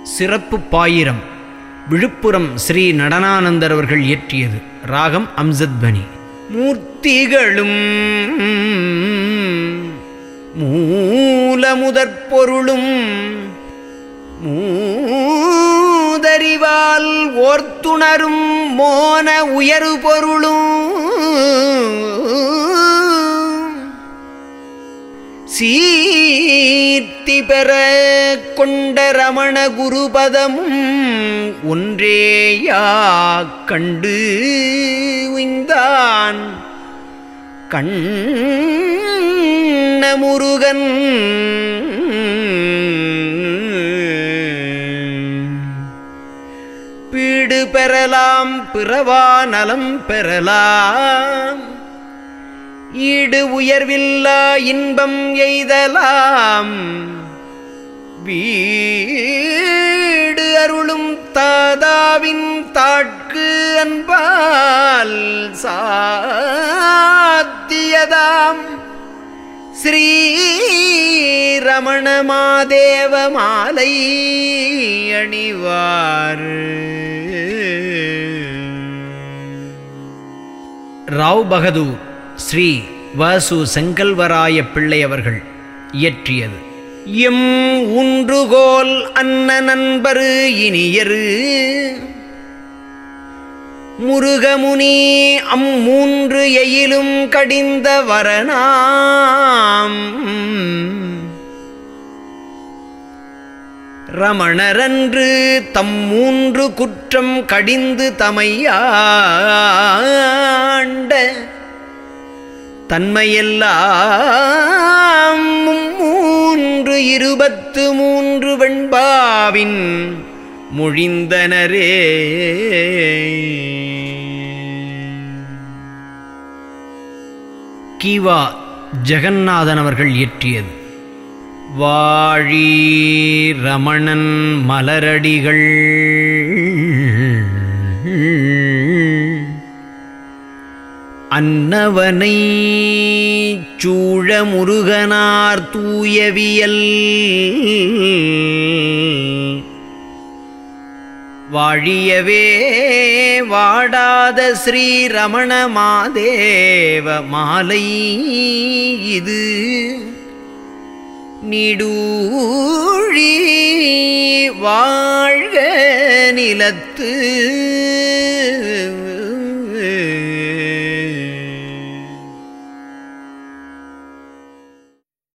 சிறப்பு பாயிரம் விழுப்புரம் ஸ்ரீ நடனானந்தர் அவர்கள் இயற்றியது ராகம் அம்சத்பனி மூர்த்திகளும் மூலமுதற் பொருளும் மூதறிவால் ஓர்த்துணரும் மோன உயரு பொருளும் சீர்த்தி பெற கொண்ட ரமண குருபதமும் ஒன்றேயா கண்டு உய்ந்தான் கண்ண முருகன் பீடு பெறலாம் பிறவா நலம் பெறலாம் ஈடு உயர்வில்லா இன்பம் எய்தலாம் வீடு அருளும் தாதாவின் தாட்கு அன்பால் சாத்தியதாம் ஸ்ரீ ரமண மாதேவ மாலை அணிவார் ராவ் பகதூர் ஸ்ரீ வாசு செங்கல்வராய பிள்ளை அவர்கள் இயற்றியது எம் உன்றுகோல் அன்ன நண்பரு இனியரு முருகமுனி அம்மூன்று எயிலும் கடிந்த வரணாம் ரமணரன்று தம் மூன்று குற்றம் கடிந்து தமையாண்ட தன்மையெல்லாம் மூன்று இருபத்து மூன்று வெண்பாவின் மொழிந்தனரே கீவா ஜெகநாதன் அவர்கள் இயற்றியது வாழி ரமணன் மலரடிகள் அன்னவனை சூழ முருகனார் தூயவியல் வாழியவே வாடாத ஸ்ரீரமண மாதேவ மாலை இது நீடூழி வாழ்க நிலத்து